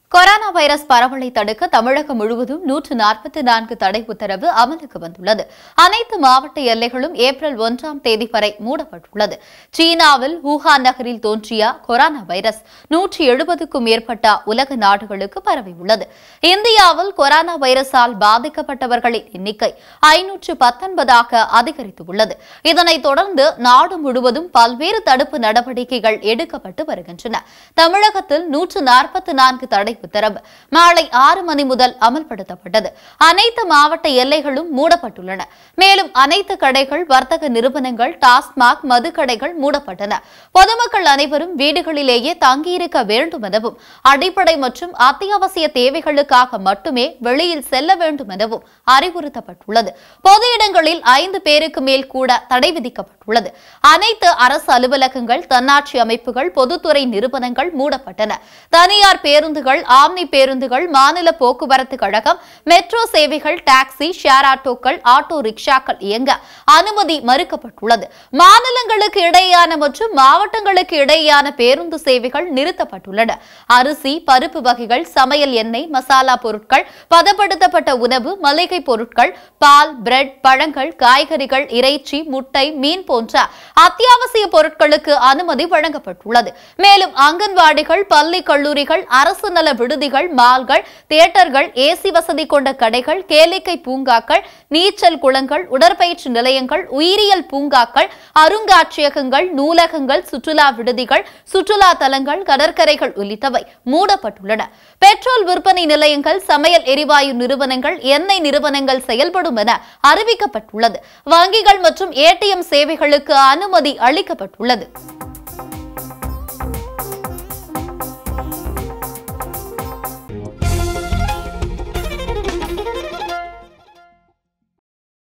corona virus பரவலை தடுக்க தமிழகம் முழுவதும் நூற்று நாற்பத்தி நான்கு தடை உத்தரவு அமலுக்கு வந்துள்ளது அனைத்து மாவட்ட எல்லைகளும் ஏப்ரல் ஒன்றாம் தேதி வரை மூடப்பட்டுள்ளது சீனாவில் வூஹான் நகரில் தோன்றிய கொரோனா வைரஸ் நூற்றி எழுபதுக்கும் மேற்பட்ட உலக நாடுகளுக்கு பரவியுள்ளது இந்தியாவில் கொரோனா வைரஸால் பாதிக்கப்பட்டவர்களின் எண்ணிக்கை ஐநூற்று பத்தொன்பதாக அதிகரித்துள்ளது இதனைத் தொடர்ந்து நாடு முழுவதும் பல்வேறு தடுப்பு நடவடிக்கைகள் எடுக்கப்பட்டு வருகின்றன தமிழகத்தில் நூற்று நாற்பத்தி நான்கு தடை உத்தரவு மாலை ஆறு மணி முதல் அமல்படுத்தப்பட்டது அனைத்து மாவட்ட எல்லைகளும் மூடப்பட்டுள்ளன மேலும் அனைத்து கடைகள் வர்த்தக நிறுவனங்கள் டாஸ்மாக் மதுக்கடைகள் மூடப்பட்டன பொதுமக்கள் அனைவரும் வீடுகளிலேயே தங்கியிருக்க வேண்டும் எனவும் அடிப்படை மற்றும் அத்தியாவசிய தேவைகளுக்காக மட்டுமே வெளியில் செல்ல வேண்டும் எனவும் அறிவுறுத்தப்பட்டுள்ளது பொது இடங்களில் ஐந்து பேருக்கு மேல் கூட தடை விதிக்கப்பட்டுள்ளது அனைத்து அரசு அலுவலகங்கள் தன்னாட்சி அமைப்புகள் பொதுத்துறை நிறுவனங்கள் மூடப்பட்டன தனியார் பேருந்துகள் ஆம்னி பேருந்துகள் மாநில போக்குவரத்து கழகம் மெட்ரோ சேவைகள் டாக்ஸி ஷேர் ஆட்டோக்கள் ஆட்டோ ரிக்ஷாக்கள் இயங்க அனுமதி மறுக்கப்பட்டுள்ளது மாநிலங்களுக்கு இடையேயான மற்றும் மாவட்டங்களுக்கு இடையேயான பேருந்து சேவைகள் நிறுத்தப்பட்டுள்ளன அரிசி பருப்பு வகைகள் சமையல் எண்ணெய் மசாலா பொருட்கள் பதப்படுத்தப்பட்ட உணவு மளிகை பொருட்கள் பால் பிரெட் பழங்கள் காய்கறிகள் இறைச்சி முட்டை மீன் போன்ற அத்தியாவசிய பொருட்களுக்கு அனுமதி வழங்கப்பட்டுள்ளது மேலும் அங்கன்வாடிகள் பள்ளி கல்லூரிகள் அரசு நல விடுதிகள் மால்கள் தியேட்டர்கள் ஏசி வசதி கொண்ட கடைகள் கேளிக்கை பூங்காக்கள் நீச்சல் குளங்கள் உடற்பயிற்சி நிலையங்கள் உயிரியல் பூங்காக்கள் அருங்காட்சியகங்கள் நூலகங்கள் சுற்றுலா விடுதிகள் சுற்றுலா தலங்கள் கடற்கரைகள் உள்ளிட்டவை மூடப்பட்டுள்ளன பெட்ரோல் விற்பனை நிலையங்கள் சமையல் எரிவாயு நிறுவனங்கள் எண்ணெய் நிறுவனங்கள் செயல்படும் என அறிவிக்கப்பட்டுள்ளது வங்கிகள் மற்றும் ஏடிஎம் சேவைகளுக்கு அனுமதி அளிக்கப்பட்டுள்ளது